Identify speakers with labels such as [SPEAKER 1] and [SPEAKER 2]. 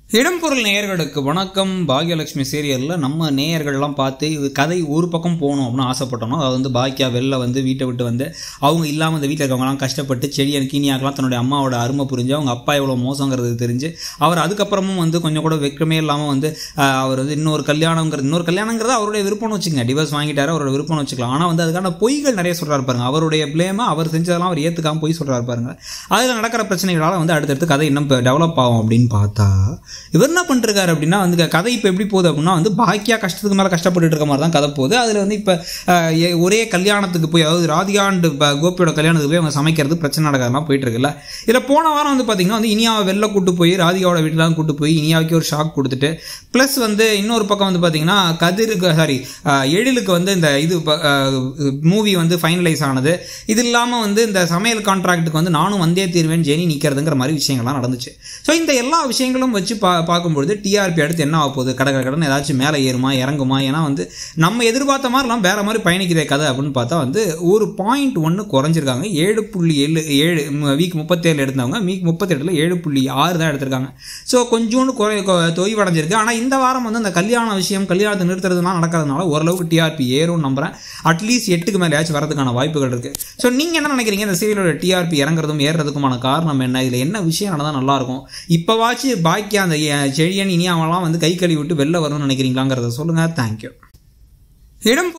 [SPEAKER 1] இடம்பொருள் நேயர்களுக்கு வணக்கம் பாக்யலட்சுமி சீரியலில் நம்ம நேயர்கள்லாம் பார்த்து இது கதை ஒரு பக்கம் போகணும் அப்படின்னு ஆசைப்பட்டோம் அது வந்து பாக்கியா வெளில வந்து வீட்டை விட்டு வந்து அவங்க இல்லாமல் இந்த வீட்டில் இருக்கவங்கலாம் கஷ்டப்பட்டு செடியன் கீனியாக்கெல்லாம் தன்னுடைய அம்மாவோட அருமை புரிஞ்சு அவங்க அப்பா எவ்வளோ மோசங்கிறது தெரிஞ்சு அவர் அதுக்கப்புறமும் வந்து கொஞ்சம் கூட வெக்கமே இல்லாமல் வந்து ஆஹ், அவர் வந்து இன்னொரு கல்யாணங்கிறது இன்னொரு கல்யாணங்கிறது அவருடைய விருப்பம்னு வச்சுக்கோங்க டிவோர்ஸ் வாங்கிட்டாரு அவரோட விருப்பம்னு வச்சுக்கலாம் ஆனால் வந்து அதுக்கான பொய்கள் நிறைய சொல்கிறாரு பாருங்க அவருடைய பிளேமை அவர் செஞ்சதெல்லாம் அவர் ஏற்றுக்காம பொய் சொல்கிறாரு பாருங்க அதில் நடக்கிற பிரச்சனைகளால் வந்து அடுத்தடுத்து கதை இன்னும் டெவலப் ஆகும் அப்படின்னு பார்த்தா இவர் என்ன பண்ணிருக்காரு அப்படின்னா வந்து க- கதை இப்போ எப்படி போகுது அப்படின்னா வந்து பாக்கியா கஷ்டத்துக்கு மேலே கஷ்டப்பட்டு இருக்க மாதிரி தான் கதை போகுது அதில் வந்து இப்போ ஒரே கல்யாணத்துக்கு போய் அதாவது ராதிகாண்டு ப- கோபியோட கல்யாணத்துக்கு போய் அவங்க சமைக்கிறது பிரச்சனை நடக்காதெல்லாம் போயிட்டு இருக்குல்ல இதில் போன வாரம் வந்து பார்த்தீங்கன்னா வந்து இனியாவை வெளில கூட்டு போய் ராதிகாவோட வீட்டிலாம் கூட்டு போய் இனியாவுக்கு ஒரு ஷாக் கொடுத்துட்டு ப்ளஸ் வந்து இன்னொரு பக்கம் வந்து பார்த்தீங்கன்னா கதிருக்கு சாரி எழிலுக்கு வந்து இந்த இது மூவி வந்து ஃபைனலைஸ் ஆனது இது இல்லாமல் வந்து இந்த சமையல் கான்ட்ராக்ட்டுக்கு வந்து நானும் வந்தே தீர்வேன் ஜெனி நிற்கிறதுங்கிற மாதிரி விஷயங்கள்லாம் நடந்துச்சு ஸோ இந்த எல்லா விஷயங்களும் வச்சு பா பார்க்கும்பொழுது டிஆர்பி அடுத்து என்ன ஆக போகுது கடை கடன் ஏதாச்சும் மேலே ஏறுமா இறங்குமா ஏன்னா வந்து நம்ம எதிர்பார்த்த மாதிரிலாம் வேற மாதிரி பயணிக்குதே கதை அப்படின்னு பார்த்தா வந்து ஒரு பாயிண்ட் ஒன்று குறைஞ்சிருக்காங்க ஏழு புள்ளி ஏழு ஏழு வீக் முப்பத்தேழு எடுத்தவங்க வீக் முப்பத்தெட்டில் ஏழு புள்ளி ஆறு தான் எடுத்திருக்காங்க ஸோ கொஞ்சோண்டு குறை கொ- தொய்வடைஞ்சிருக்கு ஆனால் இந்த வாரம் வந்து அந்த கல்யாண விஷயம் கல்யாணத்தை நிறுத்துறதுலாம் நடக்கிறதுனால ஓரளவுக்கு டிஆர்பி ஏறும்னு நம்புறேன் அட்லீஸ்ட் எட்டுக்கு மேலேயாச்சும் வரதுக்கான வாய்ப்புகள் இருக்கு ஸோ நீங்கள் என்ன நினைக்கிறீங்க இந்த சீரியலோட டிஆர்பி இறங்குறதும் ஏறுறதுக்குமான காரணம் என்ன இதில் என்ன விஷயம் நடந்தால் நல்லாயிருக்கும் இப்போவாச்சு பாக்கி அந்த அஹ், செழியன் இனி அவன்லாம் வந்து கை கழுவி விட்டு வெளில வரணும்னு நினைக்கிறீங்களாங்கிறத சொல்லுங்கள் தேங்க்யூ இடம்